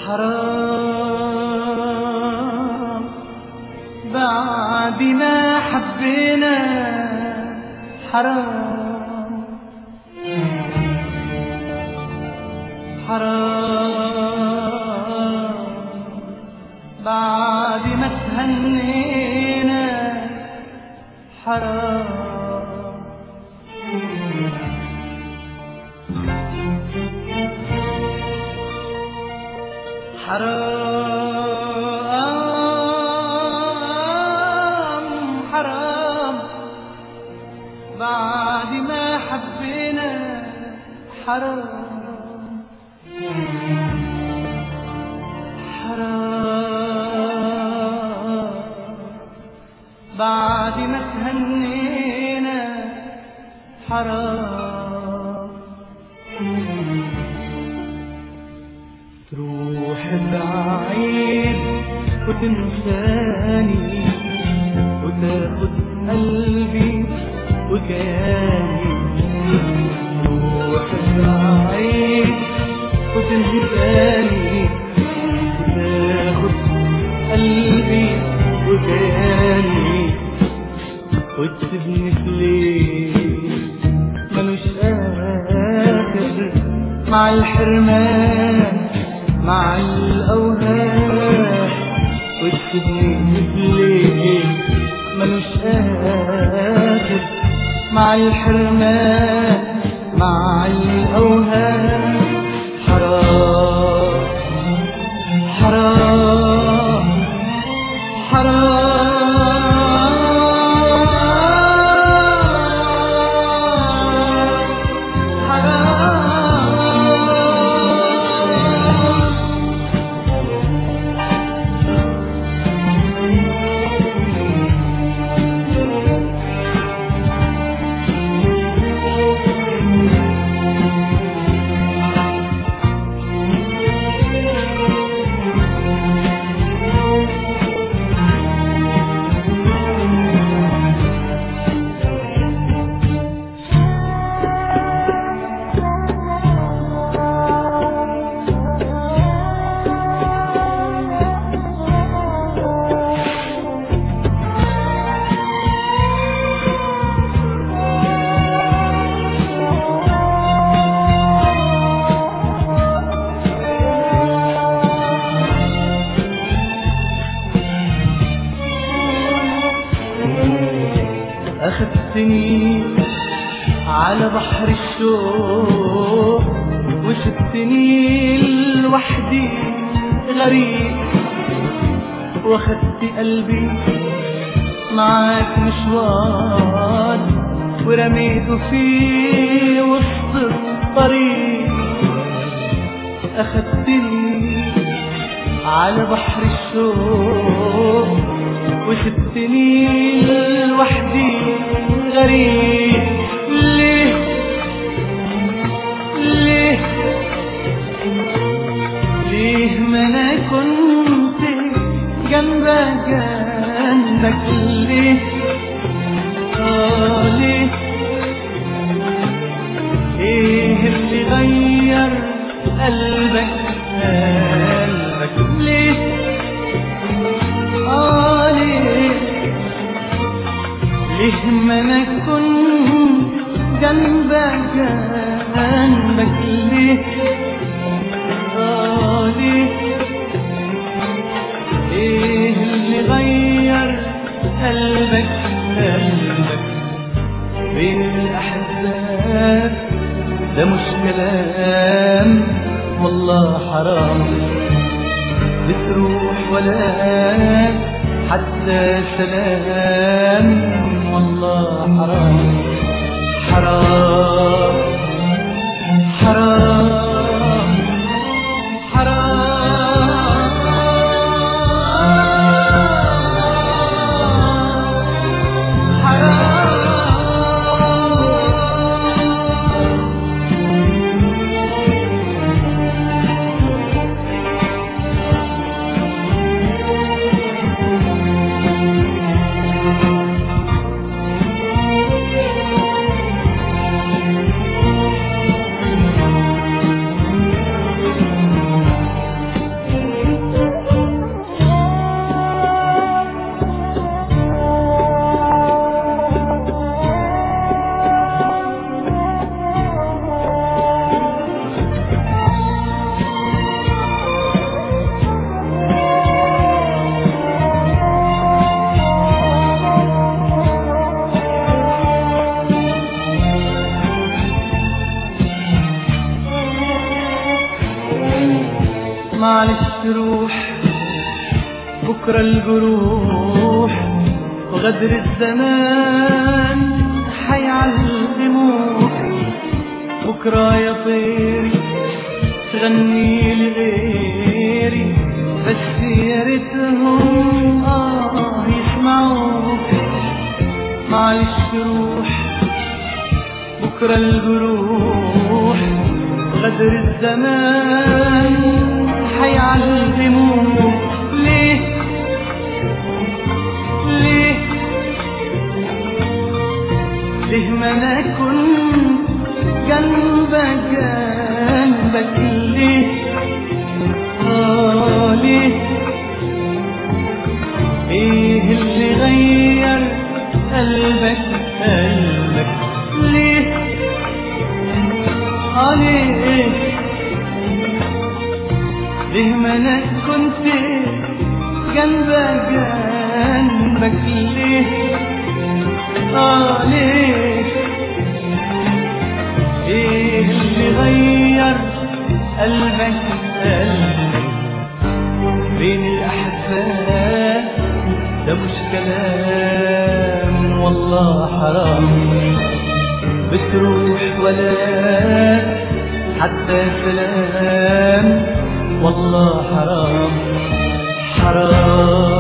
حرام بعد ما حبينا حرام حرام بعد ما تهنينا حرام حرام حرام بعد ما حبينا حرام حرام بعد ما تهنينا حرام تروح بعيد وتنساني وتاخد قلبي وكياني تروح بعيد وتنساني وتاخد قلبي وكياني وتسيبني في ليل ملوش آخر مع الحرمان مع الأوهام وتسيبني في ليل ملوش آخر مع الحرمان مع الأوهام حرام حرام حرام حرام أخذتني على بحر الشوق وسبتني لوحدي غريب واخدت قلبي معاك مشوار ورميته في وسط الطريق أخدتني على بحر الشوق وسبتني لوحدي غريب ليه ليه ليه ما انا كنت جنبك جنبك ليه آه ليه ايه اللي غير قلبك قلبك ليه آه ليه ليه ما انا كنت جنبك جنبك ليه آه ليه ايه اللي غير قلبك قلبك بين الاحزاب ده مش كلام والله حرام بتروح ولا حتى سلام والله حرام حرام حرام حرام حرام معلش روح بكرة الجروح وغدر الزمان حيعلموك بكرة يا طيري تغني لغيري بس يا ريتهم آه يسمعوك معلش روح بكرة الجروح غدر الزمان حيعلموك ليه ليه ليه ما انا كنت جنبك جنبك ليه آه ليه ايه اللي غير قلبك قلبك ليه آه ليه ليه ما انا كنت جنبك جنبك ليه اه ليه ايه اللي غير قلبك قلبك بين الاحزان ده مش كلام والله حرام بتروح ولا حتى سلام والله حرام حرام